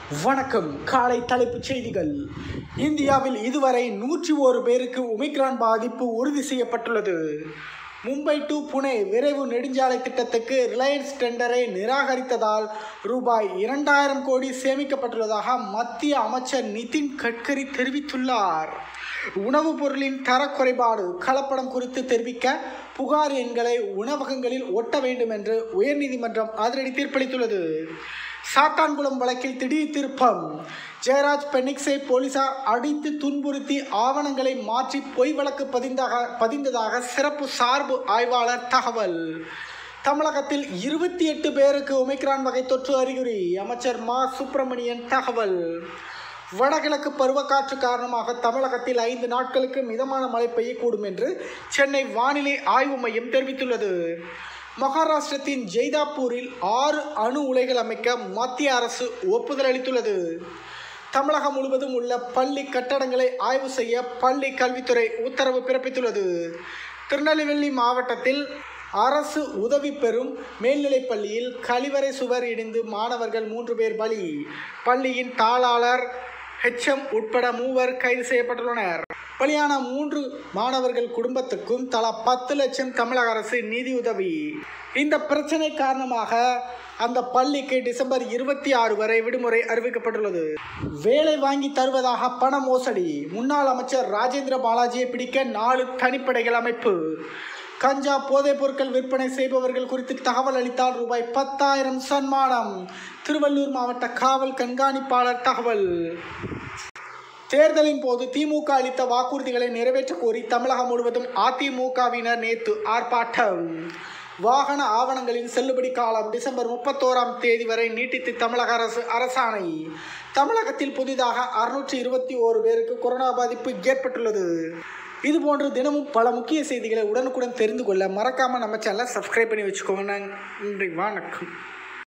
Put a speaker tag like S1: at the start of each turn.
S1: வணக்கம் காலை தலைப்புச் செய்திகள் இந்தியாவில் இதுவரை நூற்றி ஒரு பேருக்கு ஒமிக்ரான் பாதிப்பு உறுதி செய்யப்பட்டுள்ளது மும்பை டு புனே விரைவு நெடுஞ்சாலை திட்டத்துக்கு ரிலையன்ஸ் டெண்டரை நிராகரித்ததால் ரூபாய் இரண்டாயிரம் கோடி சேமிக்கப்பட்டுள்ளதாக மத்திய அமைச்சர் நிதின் கட்கரி தெரிவித்துள்ளார் உணவுப் பொருளின் தரக்குறைபாடு கலப்படம் குறித்து தெரிவிக்க புகார் எண்களை உணவகங்களில் ஒட்ட வேண்டும் என்று உயர்நீதிமன்றம் அதிரடி தீர்ப்பளித்துள்ளது சாத்தான்குளம் வழக்கில் திடீர் திருப்பம் ஜெயராஜ் பெனிக்ஸை போலீசார் அடித்து துன்புறுத்தி ஆவணங்களை மாற்றி பொய் வழக்கு பதிந்தாக பதிந்ததாக சிறப்பு சார்பு ஆய்வாளர் தகவல் தமிழகத்தில் இருபத்தி எட்டு பேருக்கு ஒமிக்ரான் வகை தொற்று அறிகுறி அமைச்சர் மா சுப்பிரமணியன் தகவல் வடகிழக்கு பருவக்காற்று காரணமாக தமிழகத்தில் ஐந்து நாட்களுக்கு மிதமான மழை பெய்யக்கூடும் என்று சென்னை வானிலை ஆய்வு மையம் தெரிவித்துள்ளது மகாராஷ்டிரத்தின் ஜெய்தாப்பூரில் ஆறு அணு உலைகள் அமைக்க மத்திய அரசு ஒப்புதல் அளித்துள்ளது தமிழகம் முழுவதும் உள்ள பள்ளி கட்டடங்களை ஆய்வு செய்ய பள்ளி கல்வித்துறை உத்தரவு பிறப்பித்துள்ளது திருநெல்வேலி மாவட்டத்தில் அரசு உதவி பெறும் மேல்நிலைப் பள்ளியில் கழிவறை சுவர் இடிந்து மாணவர்கள் மூன்று பேர் பலி பள்ளியின் தாளாளர் ஹெச்எம் உட்பட மூவர் கைது செய்யப்பட்டுள்ளனர் பலியான மூன்று மாணவர்கள் குடும்பத்துக்கும் தலா பத்து லட்சம் தமிழக அரசு நிதியுதவி இந்த பிரச்சனை காரணமாக அந்த பள்ளிக்கு டிசம்பர் இருபத்தி ஆறு வரை விடுமுறை அறிவிக்கப்பட்டுள்ளது வேலை வாங்கி தருவதாக பண மோசடி முன்னாள் அமைச்சர் ராஜேந்திர பாலாஜியை பிடிக்க நாலு தனிப்படைகள் அமைப்பு கஞ்சா போதைப் பொருட்கள் விற்பனை செய்பவர்கள் குறித்து தகவல் அளித்தால் ரூபாய் பத்தாயிரம் சன்மானம் திருவள்ளூர் மாவட்ட காவல் கண்காணிப்பாளர் தகவல் தேர்தலின் போது திமுக அளித்த வாக்குறுதிகளை நிறைவேற்ற கோரி தமிழகம் முழுவதும் அதிமுகவினர் நேற்று ஆர்ப்பாட்டம் வாகன ஆவணங்களின் செல்லுபடி காலம் டிசம்பர் முப்பத்தோராம் தேதி வரை நீட்டித்து தமிழக அரசு அரசாணை தமிழகத்தில் புதிதாக அறுநூற்றி இருபத்தி ஓரு பேருக்கு கொரோனா பாதிப்பு ஏற்பட்டுள்ளது இதுபோன்று தினமும் பல முக்கிய செய்திகளை உடனுக்குடன் தெரிந்து கொள்ள மறக்காமல் நம்ம சேனலை சப்ஸ்கிரைப் பண்ணி வச்சுக்கோங்க நன்றி வணக்கம்